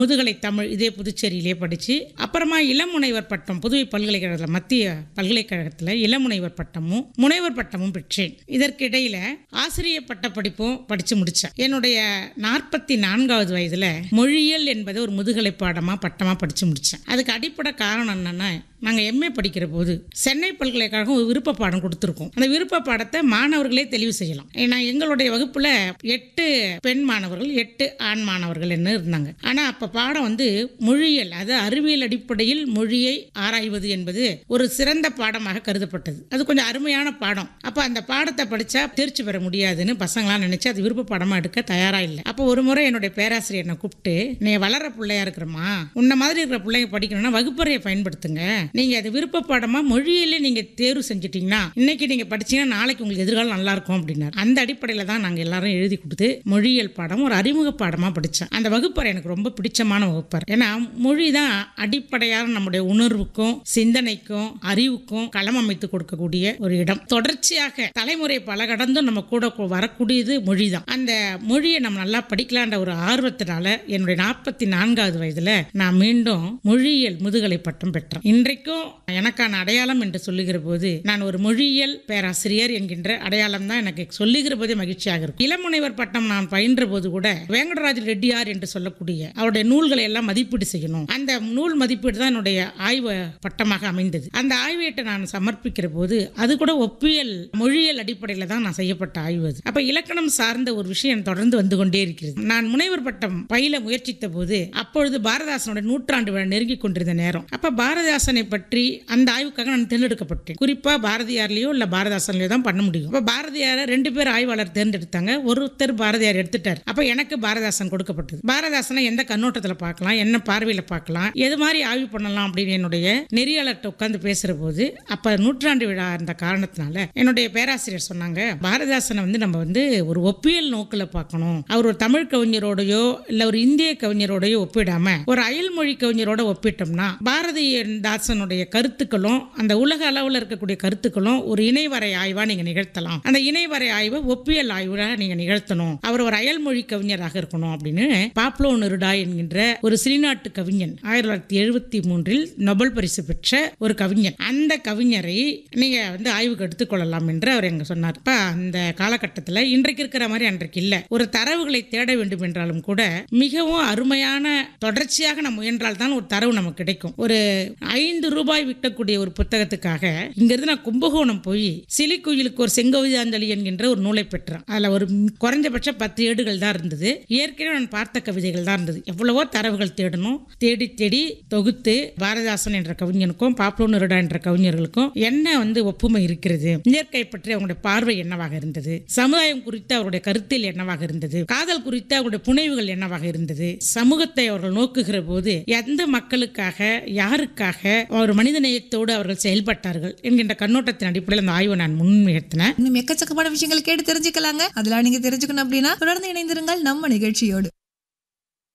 முதுகலை தமிழ் இதே புதுச்சேரியிலே படித்து அப்புறமா இளமுனைவர் பட்டம் புதுவை பல்கலைக்கழகத்தில் மத்திய பல்கலைக்கழகத்தில் இளமுனைவர் பட்டமும் முனைவர் பட்டமும் பெற்றேன் இதற்கிடையில் ஆசிரியர் பட்ட படிப்பும் படித்து முடித்தேன் என்னுடைய நாற்பத்தி நான்காவது வயதில் மொழியியல் என்பது ஒரு முதுகலை பாடமாக பட்டமாக படித்து முடித்தேன் அதுக்கு அடிப்படை காரணம் என்னென்னா நாங்கள் எம்ஏ படிக்கிற போது சென்னை பல்கலைக்கழகம் ஒரு விருப்ப பாடம் கொடுத்துருக்கோம் அந்த விருப்ப பாடத்தை மாணவர்களே தெளிவு செய்யலாம் ஏன்னா எங்களுடைய வகுப்பில் எட்டு பெண் மாணவர்கள் எட்டு ஆண் மாணவர்கள் என்ன இருந்தாங்க ஆனால் அப்போ பாடம் வந்து மொழியியல் அது அறிவியல் அடிப்படையில் மொழியை ஆராய்வது என்பது ஒரு சிறந்த பாடமாக கருதப்பட்டது அது கொஞ்சம் அருமையான பாடம் அப்போ அந்த பாடத்தை படித்தா தேர்ச்சி பெற முடியாதுன்னு பசங்களாம் நினச்சி அது விருப்ப பாடமாக எடுக்க தயாராக இல்லை அப்போ ஒரு முறை என்னுடைய பேராசிரியர் என்னை கூப்பிட்டு நீ வளர பிள்ளையா இருக்கிறமா உன்ன மாதிரி இருக்கிற பிள்ளைங்க படிக்கணும்னா வகுப்பறையை பயன்படுத்துங்க நீங்க அது விருப்ப பாடமா மொழியிலே நீங்க தேர்வு செஞ்சிட்டீங்கன்னா இன்னைக்கு நீங்க படிச்சீங்கன்னா நாளைக்கு உங்களுக்கு எதிர்காலம் நல்லா இருக்கும் அப்படின்னாரு அந்த அடிப்படையில தான் நாங்க எல்லாரும் எழுதி கொடுத்து மொழியியல் பாடம் ஒரு அறிமுக பாடமா படிச்சேன் அந்த வகுப்பறை எனக்கு ரொம்ப பிடிச்சமான வகுப்பறை ஏன்னா மொழி தான் அடிப்படையான நம்முடைய உணர்வுக்கும் சிந்தனைக்கும் அறிவுக்கும் களம் அமைத்து கொடுக்கக்கூடிய ஒரு இடம் தொடர்ச்சியாக தலைமுறை பல கடந்தும் நம்ம கூட கு- வரக்கூடியது மொழி தான் அந்த மொழியை நம்ம நல்லா படிக்கலான்ற ஒரு ஆர்வத்தினால என்னுடைய நாற்பத்தி நான்காவது வயதுல நான் மீண்டும் மொழியியல் முதுகலை பட்டம் பெற்றேன் இன்றைக்கும் எனக்கான அடையாளம் என்று சொல்லுகிற போது நான் ஒரு மொழியியல் பேராசிரியர் என்கின்ற அடையாளம் தான் எனக்கு சொல்லுகிற போதே மகிழ்ச்சியாக இருக்கும் இளமுனைவர் பட்டம் நான் பயின்ற போது கூட வேங்கடராஜ ரெட்டியார் என்று சொல்லக்கூடிய அவருடைய நூல்களை எல்லாம் மதிப்பீடு செய்யணும் அந்த நூல் மதிப்பீடு தான் என்னுடைய ஆய்வு பட்டமாக அமைந்தது அந்த ஆய்வேட்டை நான் சமர்ப்பிக்கிற போது அது கூட ஒப்பியல் மொழியியல் அடிப்படையில் தான் நான் செய்யப்பட்ட ஆய்வு அது அப்ப இலக்கணம் சார்ந்த ஒரு விஷயம் தொடர்ந்து வந்து கொண்டே இருக்கிறது நான் முனைவர் பட்டம் பயில முயற்சித்த போது அப்பொழுது பாரதாசனுடைய நூற்றாண்டு விழா நெருங்கி கொண்டிருந்த நேரம் அப்ப பாரதிதாசனை பற்றி அந்த ஆய்வுக்காக நான் தேர்ந்தெடுக்கப்பட்டேன் குறிப்பா பாரதியார்லயோ இல்ல பாரதிதாசன்லயோ தான் பண்ண முடியும் அப்ப பாரதியாரை ரெண்டு பேர் ஆய்வாளர் தேர்ந்தெடுத்தாங்க ஒருத்தர் பாரதியார் எடுத்துட்டார் அப்ப எனக்கு பாரதிதாசன் கொடுக்கப்பட்டது பாரதிதாசனை எந்த கண்ணோட்டத்துல பார்க்கலாம் என்ன பார்வையில பார்க்கலாம் எது மாதிரி ஆய்வு பண்ணலாம் அப்படின்னு என்னுடைய நெறியாளர்கிட்ட உட்கார்ந்து பேசுற போது அப்ப நூற்றாண்டு விழா இருந்த காரணத்தினால என்னுடைய பேராசிரியர் சொன்னாங்க பாரதிதாசனை வந்து நம்ம வந்து ஒரு ஒப்பியல் நோக்கில் பார்க்கணும் அவர் ஒரு தமிழ் கவிஞரோடையோ இல்ல ஒரு இந்திய கவிஞரோடையோ ஒப்பிடாம ஒரு அயல்மொழி கவிஞரோட ஒப்பிட்டோம்னா பாரதிதாசனுடைய கருத்துக்களும் அந்த உலக அளவில் இருக்கக்கூடிய கருத்துக்களும் ஒரு இணைவரை ஆய்வா நீங்க நிகழ்த்தலாம் அந்த இணைவரை ஆய்வை ஒப்பியல் ஆய்வா நீங்க நிகழ்த்தணும் அவர் ஒரு அயல்மொழி கவிஞராக இருக்கணும் அப்படின்னு பாப்லோ நெருடா என்கின்ற ஒரு சிறிநாட்டு கவிஞன் ஆயிரத்தி தொள்ளாயிரத்தி எழுபத்தி மூன்றில் நொபல் பரிசு பெற்ற ஒரு கவிஞன் அந்த கவிஞரை நீங்க வந்து ஆய்வுக்கு எடுத்துக்கொள்ளலாம் என்று அவர் எங்க சொன்னார் இப்ப அந்த காலகட்டத்தில் இன்றைக்கு இருக்கிற மாதிரி அன்றைக்கு இல்ல ஒரு தரவுகளை தேட வேண்டும் என்றாலும் கூட மிகவும் அருமையான தொடர்ச்சியாக நம்ம முயன்றால் தான் ஒரு தரவு நமக்கு கிடைக்கும் ஒரு ஐந்து ரூபாய் விற்கக்கூடிய ஒரு புத்தகத்துக்காக இங்கிருந்து நான் கும்பகோணம் போய் சிலிக்குயிலுக்கு ஒரு செங்கவிதாஞ்சலி என்கின்ற ஒரு நூலை பெற்றேன் அதுல ஒரு குறைஞ்சபட்ச பத்து ஏடுகள் தான் இருந்தது ஏற்கனவே நான் பார்த்த கவிதைகள் தான் இருந்தது எவ்வளவோ தரவுகள் தேடணும் தேடி தேடி தொகுத்து பாரதிதாசன் என்ற கவிஞனுக்கும் பாப்லோ நெருடா என்ற கவிஞர்களுக்கும் என்ன வந்து ஒப்புமை இருக்கிறது இயற்கை பற்றி அவங்களுடைய பார்வை என்னவாக இருந்தது சமுதாயம் குறித்து அவருடைய கருத்தில் என்னவாக இருந்தது காதல் குறித்து அவருடைய புனைவுகள் என்னவாக இருந்தது சமூகத்தை அவர்கள் நோக்குகிற போது எந்த மக்களுக்காக யாருக்காக ஒரு மனித நேயத்தோடு அவர்கள் செயல்பட்டார்கள் என்கின்ற கண்ணோட்டத்தின் அடிப்படையில் அந்த ஆய்வை நான் முன்னிறுத்தினேன் இன்னும் எக்கச்சக்கமான விஷயங்களை கேட்டு தெரிஞ்சுக்கலாங்க அதெல்லாம் நீங்க தெரிஞ்சுக்கணும் அப்படின்னா தொடர்ந்து இணைந்திருங்கள் நம்ம நிகழ்ச்சியோடு